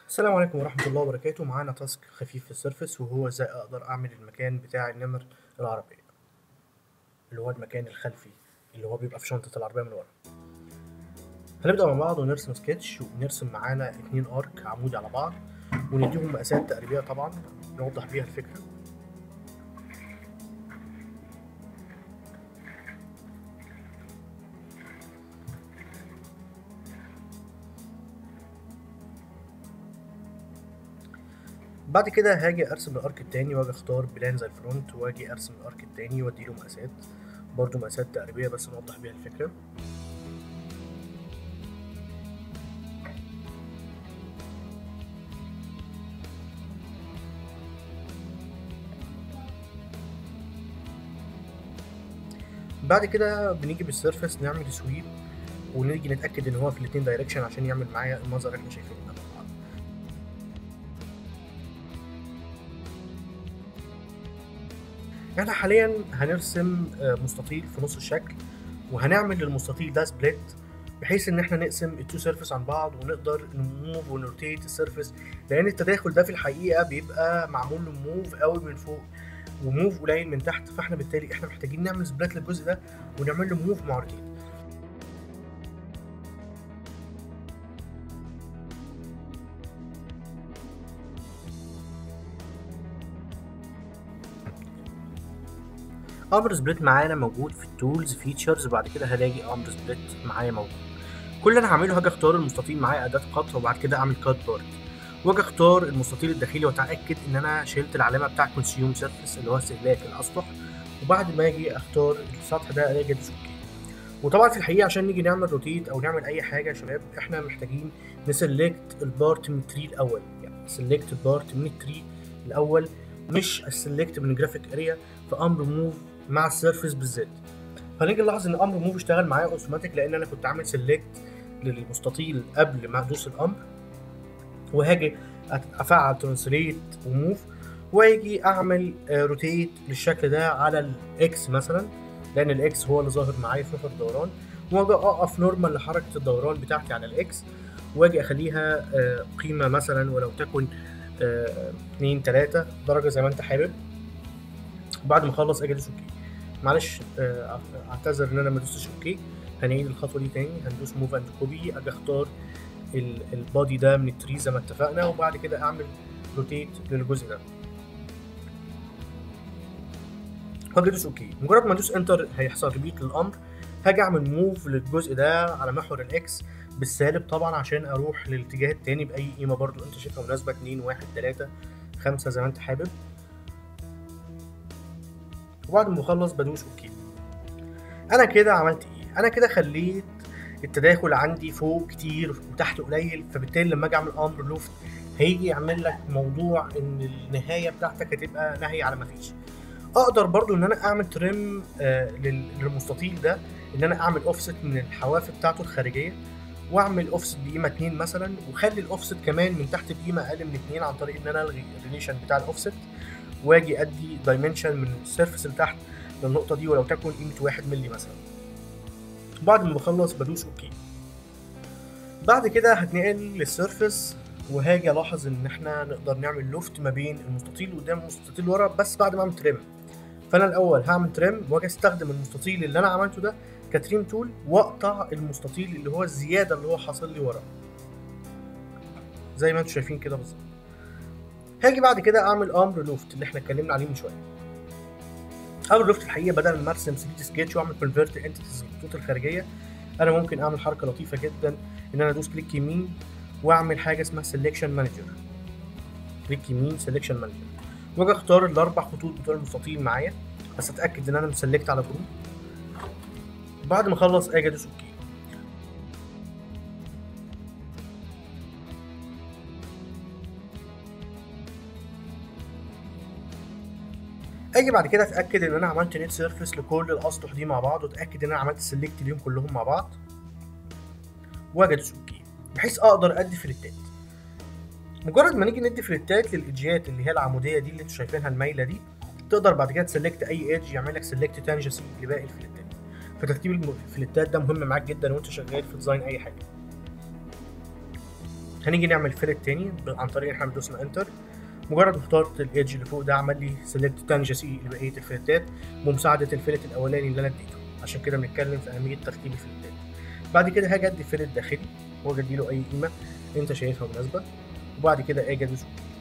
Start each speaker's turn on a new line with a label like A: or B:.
A: السلام عليكم ورحمة الله وبركاته معانا تاسك خفيف في السيرفس وهو ازاي اقدر اعمل المكان بتاع النمر العربية اللي هو المكان الخلفي اللي هو بيبقى في شنطة العربية من ورا هنبدأ مع بعض ونرسم سكتش ونرسم معانا اتنين ارك عمودي على بعض ونديهم مقاسات تقريبية طبعا نوضح بيها الفكرة بعد كده هاجي ارسم الارك التاني واجي اختار بلان زي الفرونت واجي ارسم الارك التاني واديله مقاسات برضو مقاسات تقريبية بس نوضح بيها الفكرة بعد كده بنيجي بالسيرفس نعمل سويب ونيجي نتأكد ان هو في الاتنين دايركشن عشان يعمل معايا المنظر اللي احنا شايفينه ده مع بعض احنا حاليا هنرسم مستطيل في نص الشكل وهنعمل للمستطيل ده سبليت بحيث ان احنا نقسم التو سيرفيس عن بعض ونقدر نموف ونروتيت السيرفيس لان التداخل ده في الحقيقه بيبقى معمول له موف قوي من فوق وموف قليل من تحت فاحنا بالتالي احنا محتاجين نعمل سبليت للجزء ده ونعمل له موف مع روتيت امر سبليت معانا موجود في التولز فيتشرز وبعد كده هلاقي امر سبليت معايا موجود كل اللي انا هعمله هاجي اختار المستطيل معايا اداه قطع وبعد كده اعمل كات بارت واجي اختار المستطيل الداخلي واتاكد ان انا شلت العلامه بتاع كونسيوم سيرفيس اللي هو استهلاك الاسطح وبعد ما اجي اختار السطح ده الاقي ادوس اوكي وطبعا في الحقيقه عشان نيجي نعمل روتيت او نعمل اي حاجه يا شباب احنا محتاجين نسلكت البارت من التري الاول يعني سلكت البارت من التري الاول مش السلكت من الجرافيك اريا في امر موف مع السيرفيس بالذات هنيجي نلاحظ ان امر موف اشتغل معايا اوتوماتيك لان انا كنت عامل سيلكت للمستطيل قبل ما ادوس الامر وهاجي افعل ترانسليت وموف واجي اعمل روتيت للشكل ده على الاكس مثلا لان الاكس هو اللي ظاهر معايا في محور الدوران واجي اقف نورمال لحركه الدوران بتاعتي على الاكس واجي اخليها قيمه مثلا ولو تكن 2 3 درجه زي ما انت حابب بعد ما اخلص اجي ادوس اوكي معلش اعتذر ان انا ما دوستش اوكي هنعيد الخطوه دي تاني هندوس موف اند كوبي اجي اختار البادي ده من التري زي ما اتفقنا وبعد كده اعمل روتيت للجزء ده هاجي ادوس اوكي مجرد ما ادوس انتر هيحصل ريبيت للامر هاجي اعمل موف للجزء ده على محور الاكس بالسالب طبعا عشان اروح للاتجاه التاني باي قيمه برضو انت شايفها مناسبه 2 1 3 5 زي ما انت حابب وبعد ما اخلص بدوس اوكي انا كده عملت ايه انا كده خليت التداخل عندي فوق كتير وتحت قليل فبالتالي لما اجي اعمل امر لوفت هيجي يعمل لك موضوع ان النهايه بتاعتك هتبقى نهايه على ما فيش اقدر برضو ان انا اعمل ترم آه للمستطيل ده ان انا اعمل اوفست من الحواف بتاعته الخارجيه واعمل اوفست بقيمه 2 مثلا واخلي الاوفست كمان من تحت بقيمه اقل من 2 عن طريق ان انا الغي الريليشن بتاع الاوفست واجي ادي دايمنشن من السيرفس اللي تحت للنقطه دي ولو تكن قيمه 1 مللي مثلا بعد ما بخلص بدوس اوكي بعد كده هتنقل للسيرفس وهاجي الاحظ ان احنا نقدر نعمل لوفت ما بين المستطيل اللي قدام والمستطيل اللي ورا بس بعد ما اعمل تريم فانا الاول هعمل تريم واجي استخدم المستطيل اللي انا عملته ده كتريم تول واقطع المستطيل اللي هو الزياده اللي هو حاصل لي ورا زي ما انتم شايفين كده بالظبط هاجي بعد كده اعمل امر لوفت اللي احنا اتكلمنا عليه من شويه امر لوفت الحقيقه بدل ما ارسم 3 دي سكتش واعمل كونفرت انتيتيز الخطوط الخارجيه انا ممكن اعمل حركه لطيفه جدا ان انا ادوس كليك يمين واعمل حاجه اسمها سيلكشن مانجر كليك يمين سيلكشن مانجر واجي اختار الاربع خطوط بتوع المستطيل معايا بس اتاكد ان انا مسلكت على جروب بعد ما اخلص اجي ادوس اوكي اجي بعد كده اتاكد ان انا عملت نت سيرفيس لكل الاسطح دي مع بعض واتاكد ان انا عملت سيلكت ليهم كلهم مع بعض واجي ادوس اوكي بحيث اقدر ادي فلتات مجرد ما نيجي ندي فلتات للايدجات اللي هي العموديه دي اللي انتوا شايفينها المايله دي تقدر بعد كده تسلكت اي ايدج يعمل لك سلكت تانجسي لباقي الفلتات فترتيب الفلتات ده مهم معاك جدا وانت شغال في ديزاين اي حاجه هنيجي نعمل فيلت تاني عن طريق ان احنا دوسنا انتر مجرد ما اخترت الايدج اللي فوق ده عمل لي سيلكت تانجسي لبقيه الفلتات بمساعده الفلت الاولاني اللي انا اديته عشان كده بنتكلم في اهميه ترتيب الفلتات بعد كده هاجي ادي فلت داخلي واجي اديله اي قيمه انت شايفها مناسبه وبعد كده اجي ادوس